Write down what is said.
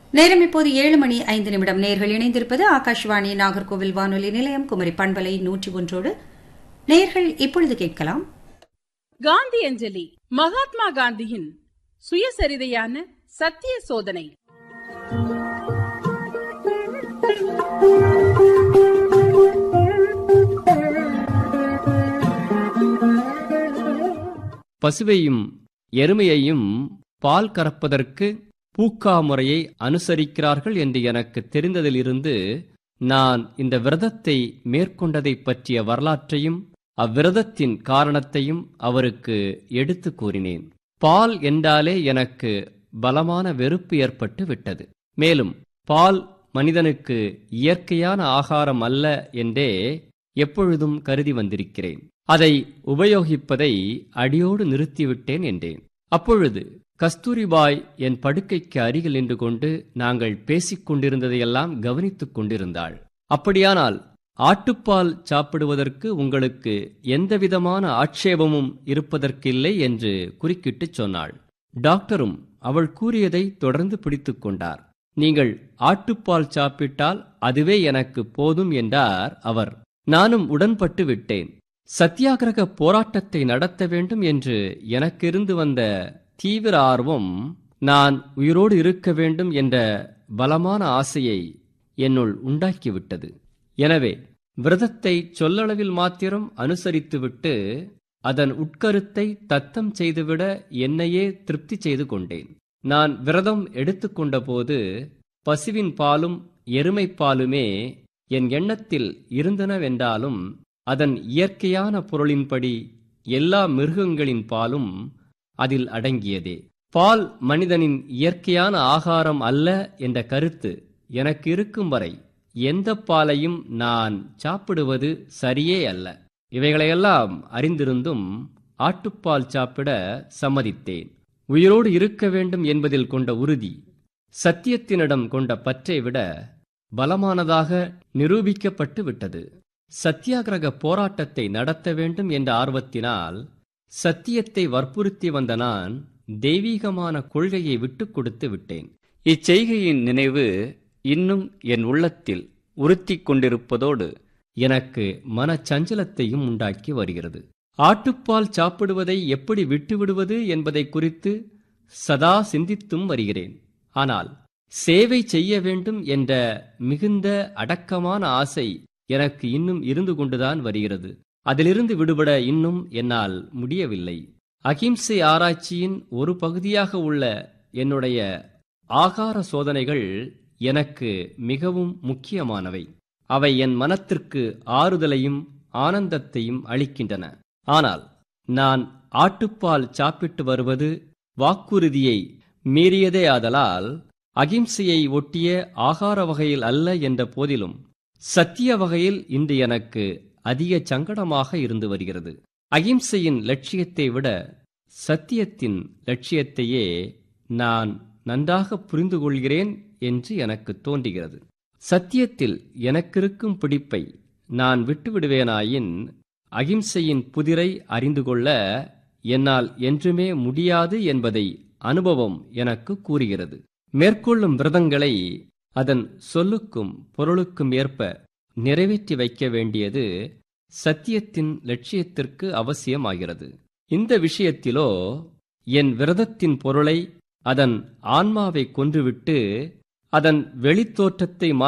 நேரம் இப்போது ஏழு மணி ஐந்து நிமிடம் நேர்கள் இணைந்திருப்பது ஆகாஷ்வாணி நாகர்கோவில் வானொலி நிலையம் குமரி பண்பலை நூற்றி ஒன்றோடு நேர்கள் இப்பொழுது கேட்கலாம் காந்தி அஞ்சலி மகாத்மா காந்தியின் சுயசரிதையான சத்திய சோதனை பசுவையும் எருமையையும் பால் கறப்பதற்கு பூக்கா முறையை அனுசரிக்கிறார்கள் என்று எனக்கு தெரிந்ததிலிருந்து நான் இந்த விரதத்தை மேற்கொண்டதைப் பற்றிய வரலாற்றையும் அவ்விரதத்தின் காரணத்தையும் அவருக்கு எடுத்து கூறினேன் பால் என்றாலே எனக்கு பலமான வெறுப்பு ஏற்பட்டு விட்டது மேலும் பால் மனிதனுக்கு இயற்கையான ஆகாரம் அல்ல என்றே எப்பொழுதும் கருதி வந்திருக்கிறேன் அதை உபயோகிப்பதை அடியோடு நிறுத்திவிட்டேன் என்றேன் அப்பொழுது கஸ்தூரிபாய் என் படுக்கைக்கு அருகில் நின்று கொண்டு நாங்கள் பேசிக் கொண்டிருந்ததையெல்லாம் கவனித்துக் கொண்டிருந்தாள் அப்படியானால் ஆட்டுப்பால் சாப்பிடுவதற்கு உங்களுக்கு எந்தவிதமான ஆட்சேபமும் இருப்பதற்கில்லை என்று குறுக்கிட்டுச் சொன்னாள் டாக்டரும் அவள் கூறியதை தொடர்ந்து பிடித்துக் கொண்டார் நீங்கள் ஆட்டுப்பால் சாப்பிட்டால் அதுவே எனக்கு போதும் என்றார் அவர் நானும் உடன்பட்டு விட்டேன் சத்தியாகிரக போராட்டத்தை நடத்த வேண்டும் என்று எனக்கிருந்து வந்த தீவிர ஆர்வம் நான் உயிரோடு இருக்க வேண்டும் என்ற பலமான ஆசையை என்னுள் உண்டாக்கிவிட்டது எனவே விரதத்தை சொல்லளவில் மாத்திரம் அனுசரித்துவிட்டு அதன் உட்கருத்தை தத்தம் செய்துவிட என்னையே திருப்தி செய்து கொண்டேன் நான் விரதம் எடுத்துக்கொண்ட போது பசுவின் பாலும் எருமைப் பாலுமே என் எண்ணத்தில் இருந்தனவென்றாலும் அதன் இயற்கையான பொருளின்படி எல்லா மிருகங்களின் பாலும் அதில் அடங்கியதே பால் மனிதனின் இயற்கையான ஆகாரம் அல்ல என்ற கருத்து எனக்கு இருக்கும் வரை எந்த பாலையும் நான் சாப்பிடுவது சரியே அல்ல இவைகளையெல்லாம் அறிந்திருந்தும் ஆட்டுப்பால் சாப்பிட சம்மதித்தேன் உயிரோடு இருக்க வேண்டும் என்பதில் கொண்ட உறுதி சத்தியத்தினிடம் கொண்ட பற்றை விட பலமானதாக நிரூபிக்கப்பட்டு விட்டது சத்தியாகிரக போராட்டத்தை நடத்த வேண்டும் என்ற ஆர்வத்தினால் சத்தியத்தை வற்புறுத்தி வந்த நான் தெய்வீகமான கொள்கையை விட்டுக் கொடுத்து விட்டேன் இச்செய்கையின் நினைவு இன்னும் என் உள்ளத்தில் உறுத்திக் கொண்டிருப்பதோடு எனக்கு மனச்சஞ்சலத்தையும் உண்டாக்கி வருகிறது ஆட்டுப்பால் சாப்பிடுவதை எப்படி விட்டுவிடுவது என்பதை குறித்து சதா சிந்தித்தும் வருகிறேன் ஆனால் சேவை செய்ய வேண்டும் என்ற மிகுந்த அடக்கமான ஆசை எனக்கு இன்னும் இருந்து கொண்டுதான் வருகிறது அதிலிருந்து விடுபட இன்னும் என்னால் முடியவில்லை அகிம்சை ஆராய்ச்சியின் ஒரு பகுதியாக உள்ள என்னுடைய ஆகார சோதனைகள் எனக்கு மிகவும் முக்கியமானவை அவை என் மனத்திற்கு ஆறுதலையும் ஆனந்தத்தையும் அளிக்கின்றன ஆனால் நான் ஆட்டுப்பால் சாப்பிட்டு வருவது வாக்குறுதியை மீறியதே ஆதலால் அகிம்சையை ஒட்டிய ஆகார வகையில் அல்ல என்ற போதிலும் சத்திய வகையில் இன்று எனக்கு அதிக சங்கடமாக இருந்து வருகிறது அகிம்சையின் லட்சியத்தை விட சத்தியத்தின் லட்சியத்தையே நான் நன்றாக புரிந்து கொள்கிறேன் என்று எனக்கு தோன்றுகிறது சத்தியத்தில் எனக்கிருக்கும் பிடிப்பை நான் விட்டுவிடுவேனாயின் அகிம்சையின் புதிரை அறிந்து கொள்ள என்னால் என்றுமே முடியாது என்பதை அனுபவம் எனக்கு கூறுகிறது மேற்கொள்ளும் விரதங்களை அதன் சொல்லுக்கும் பொருளுக்கும் ஏற்ப நிறைவேற்றி வைக்க வேண்டியது சத்தியத்தின் லட்சியத்திற்கு அவசியமாகிறது இந்த விஷயத்திலோ என் விரதத்தின் பொருளை அதன் ஆன்மாவை கொன்றுவிட்டு அதன் வெளித்தோற்றத்தை